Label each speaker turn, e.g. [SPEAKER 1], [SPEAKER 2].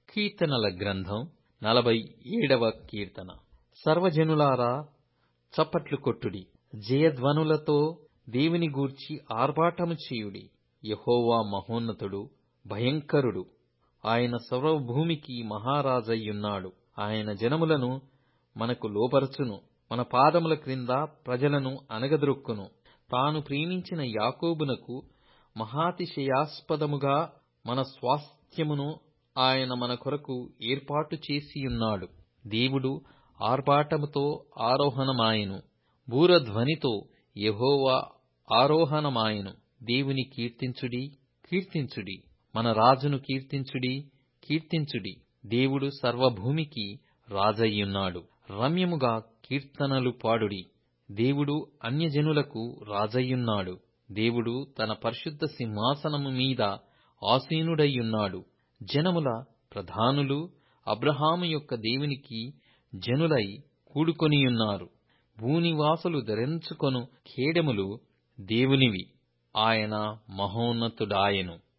[SPEAKER 1] కీర్తనల గ్రంథం నలభై ఏడవ కీర్తన సర్వజనులారా చప్పట్లు కొట్టుడి జయధ్వనులతో దేవుని గూర్చి ఆర్భాటము చేయుడి యెహోవా మహోన్నతుడు భయంకరుడు ఆయన సర్వభూమికి మహారాజయ్యున్నాడు ఆయన జనములను మనకు లోబరచును మన పాదముల క్రింద ప్రజలను అణగద్రొక్కును తాను ప్రేమించిన యాకోబునకు మహాతిశయాస్పదముగా మన స్వాస్థ్యమును ఆయన మన కొరకు ఏర్పాటు చేసియున్నాడు దేవుడు ఆర్భాటముతో ఆరోహణమాయెను బూరధ్వనితో యెహోవా ఆరోహణమాయెను దేవుని కీర్తించుడి కీర్తించుడి మన రాజును కీర్తించుడి కీర్తించుడి దేవుడు సర్వభూమికి రాజయ్యున్నాడు రమ్యముగా కీర్తనలు పాడుడి దేవుడు అన్యజనులకు రాజయ్యున్నాడు దేవుడు తన పరిశుద్ధ సింహాసనము మీద ఆసీనుడయ్యున్నాడు జనముల ప్రధానులు అబ్రహాము యొక్క దేవునికి జనులై కూడుకొనియున్నారు భూనివాసులు ధరించుకొను కేడెములు దేవునివి ఆయన మహోన్నతుడాయెను